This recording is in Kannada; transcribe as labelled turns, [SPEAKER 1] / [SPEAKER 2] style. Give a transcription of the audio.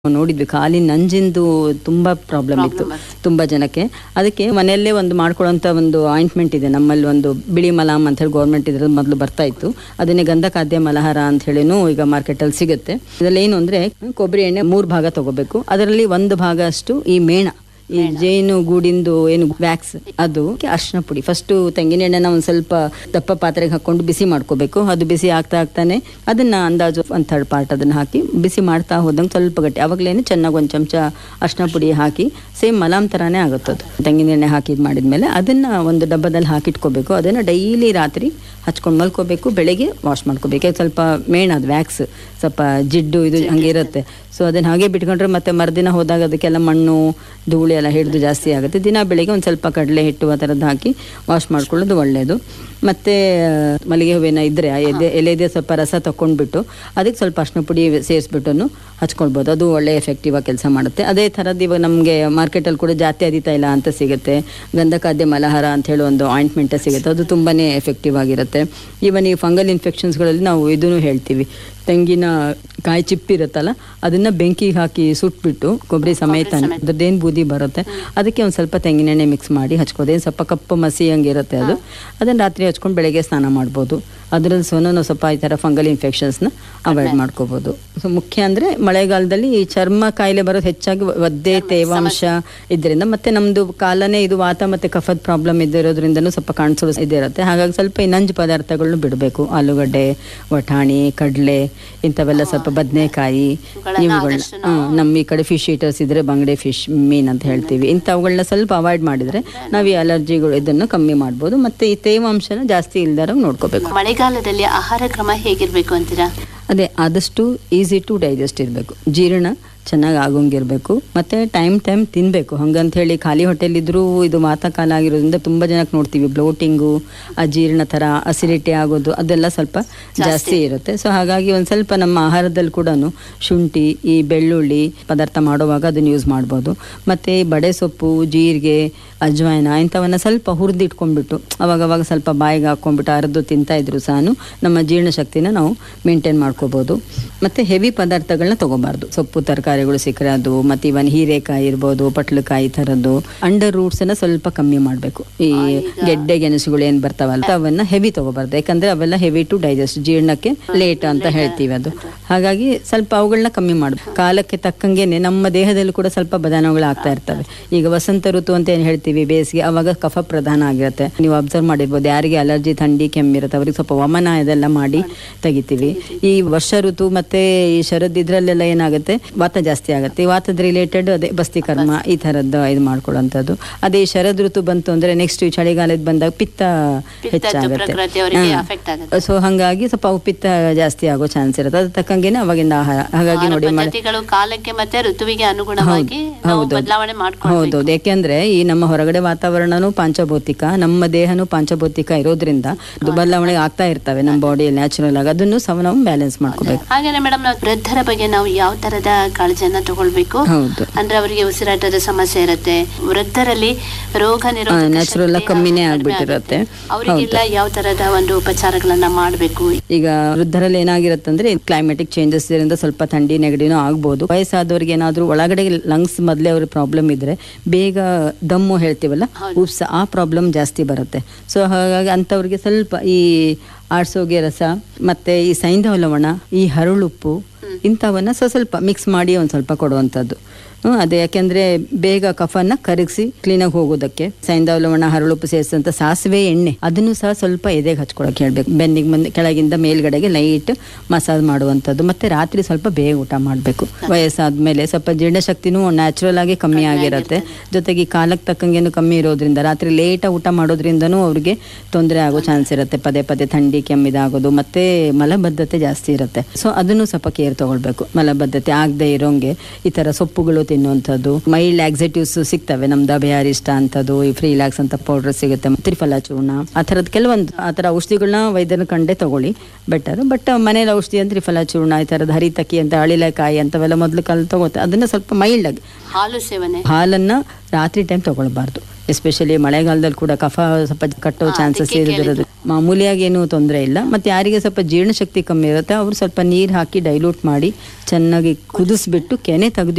[SPEAKER 1] ನೋಡಿದ್ವಿ ಕಾಲಿನ ನಂಜಿಂದು ತುಂಬಾ ಪ್ರಾಬ್ಲಮ್ ಇತ್ತು ತುಂಬಾ ಜನಕ್ಕೆ ಅದಕ್ಕೆ ಮನೆಯಲ್ಲೇ ಒಂದು ಮಾಡ್ಕೊಳ್ಳೋಂಥ ಒಂದು ಆಯಿಂಟ್ಮೆಂಟ್ ಇದೆ ನಮ್ಮಲ್ಲಿ ಒಂದು ಬಿಳಿ ಮಲಾಮ್ ಅಂತ ಹೇಳಿ ಗೌರ್ಮೆಂಟ್ ಇದ್ರಲ್ಲಿ ಮೊದಲು ಬರ್ತಾ ಇತ್ತು ಅದನ್ನೇ ಗಂಧಖಾದ್ಯ ಮಲಹಾರ ಅಂತ ಹೇಳಿನೂ ಈಗ ಮಾರ್ಕೆಟಲ್ಲಿ ಸಿಗುತ್ತೆ ಇದರಲ್ಲಿ ಏನು ಅಂದ್ರೆ ಕೊಬ್ಬರಿ ಎಣ್ಣೆ ಮೂರು ಭಾಗ ತಗೋಬೇಕು ಅದರಲ್ಲಿ ಒಂದು ಭಾಗ ಅಷ್ಟು ಈ ಮೇಣ ಈ ಜೇನು ಗೂಡಿಂದು ಏನು ವ್ಯಾಕ್ಸ್ ಅದು ಅರ್ಶಿನ ಪುಡಿ ಫಸ್ಟ್ ತೆಂಗಿನ ಎಣ್ಣೆನ ಒಂದು ಸ್ವಲ್ಪ ದಪ್ಪ ಪಾತ್ರೆಗೆ ಹಾಕೊಂಡು ಬಿಸಿ ಮಾಡ್ಕೋಬೇಕು ಅದು ಬಿಸಿ ಆಗ್ತಾ ಆಗ್ತಾನೆ ಅದನ್ನ ಅಂದಾಜು ಒಂದು ಥರ್ಡ್ ಪಾರ್ಟ್ ಅದನ್ನ ಹಾಕಿ ಬಿಸಿ ಮಾಡ್ತಾ ಹೋದಂಗೆ ಸ್ವಲ್ಪ ಗಟ್ಟಿ ಅವಾಗಲೇನೆ ಚೆನ್ನಾಗಿ ಒಂದು ಚಮಚ ಅರ್ಶಿನ ಪುಡಿ ಹಾಕಿ ಸೇಮ್ ಮಲಾಮ್ ಥರನೇ ಆಗುತ್ತೆ ಅದು ತೆಂಗಿನ ಎಣ್ಣೆ ಹಾಕಿ ಇದು ಮಾಡಿದ್ಮೇಲೆ ಅದನ್ನ ಒಂದು ಡಬ್ಬದಲ್ಲಿ ಹಾಕಿಟ್ಕೋಬೇಕು ಅದನ್ನ ಡೈಲಿ ರಾತ್ರಿ ಹಚ್ಕೊಂಡು ಮಲ್ಕೋಬೇಕು ಬೆಳಗ್ಗೆ ವಾಶ್ ಮಾಡ್ಕೋಬೇಕು ಯಾಕೆ ಸ್ವಲ್ಪ ಮೇಣ ಅದು ವ್ಯಾಕ್ಸ್ ಸ್ವಲ್ಪ ಜಿಡ್ಡು ಇದು ಹಂಗೆ ಇರುತ್ತೆ ಸೊ ಅದನ್ನ ಹಾಗೆ ಬಿಟ್ಕೊಂಡ್ರೆ ಮತ್ತೆ ಮರುದಿನ ಹೋದಾಗ ಅದಕ್ಕೆಲ್ಲ ಮಣ್ಣು ಧೂಳಿ ಎಲ್ಲ ಹಿಡಿದು ಜಾಸ್ತಿ ಆಗುತ್ತೆ ದಿನ ಬೆಳಿಗ್ಗೆ ಒಂದು ಸ್ವಲ್ಪ ಕಡಲೆ ಹಿಟ್ಟು ಆ ಥರದ್ದು ಹಾಕಿ ವಾಶ್ ಮಾಡ್ಕೊಳ್ಳೋದು ಒಳ್ಳೆಯದು ಮತ್ತೆ ಆ, ಮಲ್ಲಿಗೆ ಹೂವಿನ ಇದ್ರೆ ಆ ಎದೆ ಎಲೆದೆ ಸ್ವಲ್ಪ ರಸ ತಕೊಂಡ್ಬಿಟ್ಟು ಅದಕ್ಕೆ ಸ್ವಲ್ಪ ಅರ್ಶಿನ ಪುಡಿ ಸೇರಿಸ್ಬಿಟ್ಟು ಹಚ್ಕೊಳ್ಬೋದು ಅದು ಒಳ್ಳೆ ಎಫೆಕ್ಟಿವ್ ಆಗಿ ಕೆಲಸ ಮಾಡುತ್ತೆ ಅದೇ ಥರದ್ದು ಇವಾಗ ನಮಗೆ ಮಾರ್ಕೆಟಲ್ಲಿ ಕೂಡ ಜಾತ್ಯಾದಿ ತೈಲ ಅಂತ ಸಿಗುತ್ತೆ ಗಂಧಖಾದ್ಯ ಮಲಹಾರ ಅಂತ ಹೇಳಿ ಒಂದು ಆಯಿಂಟ್ಮೆಂಟ್ ಸಿಗುತ್ತೆ ಅದು ತುಂಬಾನೇ ಎಫೆಕ್ಟಿವ್ ಆಗಿರುತ್ತೆ ಈವನ್ ಈ ಫಂಗಲ್ ಇನ್ಫೆಕ್ಷನ್ಸ್ಗಳಲ್ಲಿ ನಾವು ಇದನ್ನು ಹೇಳ್ತೀವಿ ತೆಂಗಿನ ಕಾಯಿ ಚಿಪ್ಪಿರುತ್ತಲ್ಲ ಅದನ್ನ ಬೆಂಕಿಗೆ ಹಾಕಿ ಸುಟ್ಬಿಟ್ಟು ಕೊಬ್ಬರಿ ಸಮೇತ ಅದ್ರದ್ದೇನು ಬೂದಿ ಬರುತ್ತೆ ಅದಕ್ಕೆ ಒಂದು ಸ್ವಲ್ಪ ತೆಂಗಿನೆಣ್ಣೆ ಮಿಕ್ಸ್ ಮಾಡಿ ಹಚ್ಕೋದು ಏನು ಸ್ವಲ್ಪ ಕಪ್ಪು ಮಸಿ ಹಂಗಿರುತ್ತೆ ಅದು ಅದನ್ನ ರಾತ್ರಿ ಹಚ್ಕೊಂಡು ಬೆಳಗ್ಗೆ ಸ್ನಾನ ಮಾಡ್ಬೋದು ಅದರಲ್ಲಿ ಸಹ ನಾವು ಸ್ವಲ್ಪ ಈ ಥರ ಫಂಗಲ್ ಇನ್ಫೆಕ್ಷನ್ಸ್ನ ಅವಾಯ್ಡ್ ಮಾಡ್ಕೋಬೋದು ಸೊ ಮುಖ್ಯ ಅಂದರೆ ಮಳೆಗಾಲದಲ್ಲಿ ಈ ಚರ್ಮ ಕಾಯಿಲೆ ಬರೋದು ಹೆಚ್ಚಾಗಿ ಒದ್ದೆ ತೇವಾಂಶ ಇದರಿಂದ ಮತ್ತೆ ನಮ್ಮದು ಕಾಲನೇ ಇದು ವಾತ ಮತ್ತು ಕಫದ ಪ್ರಾಬ್ಲಮ್ ಇದ್ದಿರೋದ್ರಿಂದನೂ ಸ್ವಲ್ಪ ಕಾಣಿಸೋದು ಇದಿರುತ್ತೆ ಹಾಗಾಗಿ ಸ್ವಲ್ಪ ಈ ನಂಜು ಪದಾರ್ಥಗಳನ್ನ ಬಿಡಬೇಕು ಆಲೂಗಡ್ಡೆ ವಟಾಣಿ ಕಡಲೆ ಇಂಥವೆಲ್ಲ ಸ್ವಲ್ಪ ಬದನೆಕಾಯಿ ಇವುಗಳನ್ನ ನಮ್ಮ ಈ ಕಡೆ ಫಿಶ್ ಈಟರ್ಸ್ ಇದ್ರೆ ಬಂಗಡೆ ಫಿಶ್ ಮೀನ್ ಅಂತ ಹೇಳ್ತೀವಿ ಇಂಥವುಗಳನ್ನ ಸ್ವಲ್ಪ ಅವಾಯ್ಡ್ ಮಾಡಿದ್ರೆ ನಾವು ಈ ಅಲರ್ಜಿಗಳು ಇದನ್ನು ಕಮ್ಮಿ ಮಾಡ್ಬೋದು ಮತ್ತೆ ಈ ತೇವಾಂಶನ ಜಾಸ್ತಿ ಇಲ್ದಾರ ನೋಡ್ಕೋಬೇಕು
[SPEAKER 2] ಮಳೆಗಾಲದಲ್ಲಿ ಆಹಾರ ಕ್ರಮ ಹೇಗಿರ್ಬೇಕು ಅಂತೀರಾ
[SPEAKER 1] ಅದೇ ಆದಷ್ಟು ಈಸಿ ಟು ಡೈಜೆಸ್ಟ್ ಇರಬೇಕು ಜೀರ್ಣ ಚೆನ್ನಾಗಿ ಆಗೋಂಗಿರಬೇಕು ಮತ್ತು ಟೈಮ್ ಟೈಮ್ ತಿನ್ನಬೇಕು ಹಂಗಂತ ಹೇಳಿ ಖಾಲಿ ಹೊಟ್ಟೆಲಿದ್ರೂ ಇದು ವಾತಕಾಲ ಆಗಿರೋದ್ರಿಂದ ತುಂಬ ಜನಕ್ಕೆ ನೋಡ್ತೀವಿ ಬ್ಲೋಟಿಂಗು ಅಜೀರ್ಣ ಥರ ಅಸಿಡಿಟಿ ಆಗೋದು ಅದೆಲ್ಲ ಸ್ವಲ್ಪ ಜಾಸ್ತಿ ಇರುತ್ತೆ ಸೊ ಹಾಗಾಗಿ ಒಂದು ಸ್ವಲ್ಪ ನಮ್ಮ ಆಹಾರದಲ್ಲಿ ಕೂಡ ಶುಂಠಿ ಈ ಬೆಳ್ಳುಳ್ಳಿ ಪದಾರ್ಥ ಮಾಡುವಾಗ ಅದನ್ನು ಯೂಸ್ ಮಾಡ್ಬೋದು ಮತ್ತು ಈ ಬಡೆ ಸೊಪ್ಪು ಜೀರಿಗೆ ಅಜ್ವಾಯಿನ ಇಂಥವನ್ನ ಸ್ವಲ್ಪ ಹುರಿದಿಟ್ಕೊಂಡ್ಬಿಟ್ಟು ಅವಾಗ ಅವಾಗ ಸ್ವಲ್ಪ ಬಾಯಿಗೆ ಹಾಕ್ಕೊಂಡ್ಬಿಟ್ಟು ಅರ್ದು ತಿಂತಾ ಇದ್ರು ಸಹ ನಮ್ಮ ಜೀರ್ಣಶಕ್ತಿನ ನಾವು ಮೇಂಟೈನ್ ಮಾಡ್ಕೋಬೋದು ಮತ್ತು ಹೆವಿ ಪದಾರ್ಥಗಳನ್ನ ತಗೋಬಾರ್ದು ಸೊಪ್ಪು ತರಕಾರಿಗಳು ಸಿಕ್ಕರೆ ಅದು ಮತ್ತು ಇವನ್ ಹೀರೆಕಾಯಿ ಇರ್ಬೋದು ಪಟ್ಲಕಾಯಿ ಥರದ್ದು ಅಂಡರ್ ರೂಟ್ಸನ್ನು ಸ್ವಲ್ಪ ಕಮ್ಮಿ ಮಾಡಬೇಕು ಈ ಗೆಡ್ಡೆ ಗೆಣಸುಗಳು ಏನು ಬರ್ತಾವಲ್ಲ ಅವನ್ನ ಹೆವಿ ತಗೋಬಾರ್ದು ಯಾಕಂದ್ರೆ ಅವೆಲ್ಲ ಹೆವಿ ಟು ಡೈಜೆಸ್ಟ್ ಜೀರ್ಣಕ್ಕೆ ಲೇಟ್ ಅಂತ ಹೇಳ್ತೀವಿ ಅದು ಹಾಗಾಗಿ ಸ್ವಲ್ಪ ಅವುಗಳನ್ನ ಕಮ್ಮಿ ಮಾಡಬೇಕು ಕಾಲಕ್ಕೆ ತಕ್ಕಂಗೆನೆ ನಮ್ಮ ದೇಹದಲ್ಲಿ ಕೂಡ ಸ್ವಲ್ಪ ಬದಲಾವಣೆಗಳು ಆಗ್ತಾ ಇರ್ತವೆ ಈಗ ವಸಂತ ಋತು ಅಂತ ಏನು ಹೇಳ್ತೀವಿ ಬೇಸಿಗೆ ಅವಾಗ ಕಫ ಪ್ರಧಾನ ಆಗಿರುತ್ತೆ ನೀವು ಅಬ್ಸರ್ವ್ ಮಾಡಿರ್ಬೋದು ಯಾರಿಗೆ ಅಲರ್ಜಿ ಥಂಡಿ ಕೆಮ್ಮಿರುತ್ತೆ ಅವ್ರಿಗೆ ಸ್ವಲ್ಪ ವಮನ ಇದೆಲ್ಲ ಮಾಡಿ ತೆಗಿತೀವಿ ಈ ವರ್ಷ ಋತು ಮತ್ತೆ ಈ ಶರದ್ ಇದ್ರಲ್ಲೆಲ್ಲ ಏನಾಗುತ್ತೆ ವಾತ ಜಾಸ್ತಿ ಆಗುತ್ತೆ ಈ ವಾತದ ರಿಲೇಟೆಡ್ ಅದೇ ಬಸ್ತಿ ಕರ್ಮ ಈ ಥರದ್ದು ಇದು ಮಾಡ್ಕೊಳ್ಳೋಂಥದ್ದು ಅದೇ ಈ ಶರದ್ ಋತು ಬಂತು ಅಂದ್ರೆ ನೆಕ್ಸ್ಟ್ ಈ ಚಳಿಗಾಲದ ಬಂದಾಗ ಪಿತ್ತ ಹೆಚ್ಚಾಗುತ್ತೆ
[SPEAKER 2] ಪ್ರಕೃತಿ ಅವರಿಗೆ affect ಆಗುತ್ತೆ.
[SPEAKER 1] ಸೊ ಹಂಗಾಗಿ ಸ್ವಲ್ಪ ಅವು ಪಿತ್ತ ಜಾಸ್ತಿ ಆಗೋ ಚಾನ್ಸ್ ಇರುತ್ತೆ ಅದ್ರ ತಕ್ಕಂಗೆನೆ ಅವಾಗಿಂದ ಆಹಾರ ಹಾಗಾಗಿ
[SPEAKER 2] ಆಹಾರ
[SPEAKER 1] ನೋಡಿ ಮಳೆ
[SPEAKER 2] ಪದ್ಧತಿಗಳು ಕಾಲಕ್ಕೆ ಮತ್ತೆ ಋತುವಿಗೆ ಅನುಗುಣವಾಗಿ ನಾವು
[SPEAKER 1] ಹೌದು.
[SPEAKER 2] ಬದಲಾವಣೆ ಮಾಡ್ಕೊಳ್ಬೇಕು
[SPEAKER 1] ಹೌದೌದು ಯಾಕೆಂದ್ರೆ ಈ ನಮ್ಮ ಹೊರಗಡೆ ವಾತಾವರಣನೂ ಪಾಂಚಭೌತಿಕ ನಮ್ಮ ದೇಹನೂ ಪಾಂಚಭೌತಿಕ ಇರೋದ್ರಿಂದ ಅದು ಬದಲಾವಣೆ ಆಗ್ತಾ ಇರ್ತವೆ ನಮ್ಮ ಬಾಡಿಯಲ್ಲಿ ನ್ಯಾಚುರಲ್ ಆಗಿ ಅದನ್ನು ಸಹ ನಾವು ಬ್ಯಾಲೆನ್ಸ್ ಮಾಡ್ಕೋಬೇಕು
[SPEAKER 2] ಹಾಗೇನೆ ಮೇಡಮ್ ನಾವು ವೃದ್ಧರ ಬಗ್ಗೆ ನಾವು ಯಾವ ತರದ ಕಾಳಜಿಯನ್ನ ತಗೊಳ್ಬೇಕು
[SPEAKER 1] ಹೌದು
[SPEAKER 2] ಅಂದ್ರೆ ಅವರಿಗೆ ಉಸಿರಾಟದ ಸಮಸ್ಯೆ ಇರುತ್ತೆ ವೃದ್ಧರಲ್ಲಿ ರೋಗ ನಿರೋಧಕ
[SPEAKER 1] ನ್ಯಾಚುರಲ್
[SPEAKER 2] ಶಕ್ತಿ
[SPEAKER 1] ಕಮ್ಮಿನೇ
[SPEAKER 2] ಕಡಿಮೆ
[SPEAKER 1] ಆಗ್ಬಿಟ್ಟಿರುತ್ತೆ
[SPEAKER 2] ಆಗುತ್ತೆ. ಅವರಿಗೆಲ್ಲ ಯಾವ ತರದ ಒಂದು ಉಪಚಾರಗಳನ್ನ ಮಾಡಬೇಕು
[SPEAKER 1] ಈಗ ವೃದ್ಧರಲ್ಲಿ ಏನಾಗಿರುತ್ತೆ ಅಂದ್ರೆ ಕ್ಲೈಮೆಟಿಕ್ ಚೇಂಜಸ್ ಇದರಿಂದ ಸ್ವಲ್ಪ ಥಂಡಿ ನೆಗಡಿನೂ ಆಗ್ಬೋದು ವಯಸ್ಸಾದವ್ರಿಗೆ ಏನಾದರೂ ಒಳಗಡೆ ಲಂಗ್ಸ್ ಮೊದಲೇ ಅವ್ರ ಪ್ರಾಬ್ಲಮ್ ಇದ್ರೆ ಬೇಗ ದಮ್ಮು ಹೇಳ್ತೀವಲ್ಲ ಉಪ್ಸ ಆ ಪ್ರಾಬ್ಲಮ್ ಜಾಸ್ತಿ ಬರುತ್ತೆ ಸೊ ಹಾಗಾಗಿ ಅಂಥವ್ರಿಗೆ ಸ್ವಲ್ಪ ಈ ಆಡ್ಸೋಗೆ ರಸ ಮತ್ತೆ ಈ ಸೈಂಧವ ಲವಣ ಈ ಹರಳುಪ್ಪು ಇಂಥವನ್ನ ಸ್ವಲ್ಪ ಸ್ವಲ್ಪ ಮಿಕ್ಸ್ ಮಾಡಿ ಒಂದು ಸ್ವಲ್ಪ ಕೊಡುವಂಥದ್ದು ಹ್ಮ್, ಅದೇ ಯಾಕೆಂದ್ರೆ ಬೇಗ ಕಫನ ಕರಗಿಸಿ ಕ್ಲೀನಾಗಿ ಹೋಗೋದಕ್ಕೆ ಸೈಂಧವ ಲವಣ ಹರಳುಪ್ಪು ಸೇರಿಸಿದಂಥ ಸಾಸಿವೆ ಎಣ್ಣೆ ಅದನ್ನು ಸಹ ಸ್ವಲ್ಪ ಎದೆಗೆ ಹಚ್ಕೊಳಕ್ಕೆ ಹೇಳ್ಬೇಕು ಬೆನ್ನಿಗೆ ಬಂದು ಕೆಳಗಿಂದ ಮೇಲ್ಗಡೆಗೆ ಲೈಟ್ ಮಸಾಜ್ ಮಾಡುವಂಥದ್ದು ಮತ್ತೆ ರಾತ್ರಿ ಸ್ವಲ್ಪ ಬೇಗ ಊಟ ಮಾಡಬೇಕು ವಯಸ್ಸಾದ್ಮೇಲೆ ಸ್ವಲ್ಪ ಜೀರ್ಣಶಕ್ತಿನೂ ನ್ಯಾಚುರಲ್ ಆಗಿ ಕಮ್ಮಿ ಆಗಿರುತ್ತೆ ಜೊತೆಗೆ ಈ ಕಾಲಕ್ಕೆ ತಕ್ಕಂಗೇನು ಕಮ್ಮಿ ಇರೋದ್ರಿಂದ ರಾತ್ರಿ ಲೇಟಾಗಿ ಊಟ ಮಾಡೋದ್ರಿಂದನೂ ಅವ್ರಿಗೆ ತೊಂದರೆ ಆಗೋ ಚಾನ್ಸ್ ಇರುತ್ತೆ ಪದೇ ಪದೇ ಥಂಡಿ ಕೆಮ್ಮಿದಾಗೋದು ಮತ್ತೆ ಮಲಬದ್ಧತೆ ಜಾಸ್ತಿ ಇರುತ್ತೆ ಸೊ ಅದನ್ನು ಸ್ವಲ್ಪ ಕೇರ್ ತಗೊಳ್ಬೇಕು ಮಲಬದ್ಧತೆ ಆಗದೆ ಇರೋಂಗೆ ಈ ತರ ಸೊಪ್ಪುಗಳು ತಿನ್ನುವಂಥದ್ದು ಮೈಲ್ಡ್ ಲ್ಯಾಕ್ಸೇಟಿವ್ಸ್ ಸಿಗ್ತವೆ ನಮ್ದು ಅಭಯಾರಿಷ್ಟ ಅಂತದ್ದು ಈ ಫ್ರೀಲಾಕ್ಸ್ ಅಂತ ಪೌಡರ್ ಸಿಗುತ್ತೆ ತ್ರಿಫಲ ಚೂರ್ಣ ಆ ಥರದ್ದು ಕೆಲವೊಂದು ಆ ಥರ ಔಷಧಿಗಳನ್ನ ವೈದ್ಯರ ಕಂಡೇ ತಗೊಳ್ಳಿ ಬೆಟರ್ ಬಟ್ ಮನೇಲಿ ಔಷಧಿ ಅಂದ್ರೆ ತ್ರಿಫಲ ಚೂರ್ಣ ಈ ಥರದ್ದು ಹರಿತಕ್ಕಿ ಅಂತ ಅಳಿಲೆಕಾಯಿ ಅಂತವೆಲ್ಲ ಮೊದಲು ಕಾಲ ತಗೋತೆ ಅದನ್ನ ಸ್ವಲ್ಪ ಮೈಲ್ಡ್ ಆಗಿ
[SPEAKER 2] ಹಾಲು ಸೇವನೆ
[SPEAKER 1] ಹಾಲನ್ನ ರಾತ್ರಿ ಟೈಮ್ ತಗೊಳ್ಬಾರ್ದು ಎಸ್ಪೆಷಲಿ ಮಳೆಗಾಲದಲ್ಲಿ ಕೂಡ ಕಫ ಸ್ವಲ್ಪ ಕಟ್ಟೋ ಚಾನ್ಸಸ್ ಇರೋದ್ರದ್ದು ಮಾಮೂಲಿಯಾಗಿ ಏನೂ ತೊಂದರೆ ಇಲ್ಲ ಮತ್ತೆ ಯಾರಿಗೆ ಸ್ವಲ್ಪ ಜೀರ್ಣಶಕ್ತಿ ಕಮ್ಮಿ ಇರುತ್ತೆ ಅವರು ಸ್ವಲ್ಪ ನೀರು ಹಾಕಿ ಡೈಲ್ಯೂಟ್ ಮಾಡಿ ಚೆನ್ನಾಗಿ ಕುದಿಸ್ಬಿಟ್ಟು ಕೆನೆ ತೆಗೆದು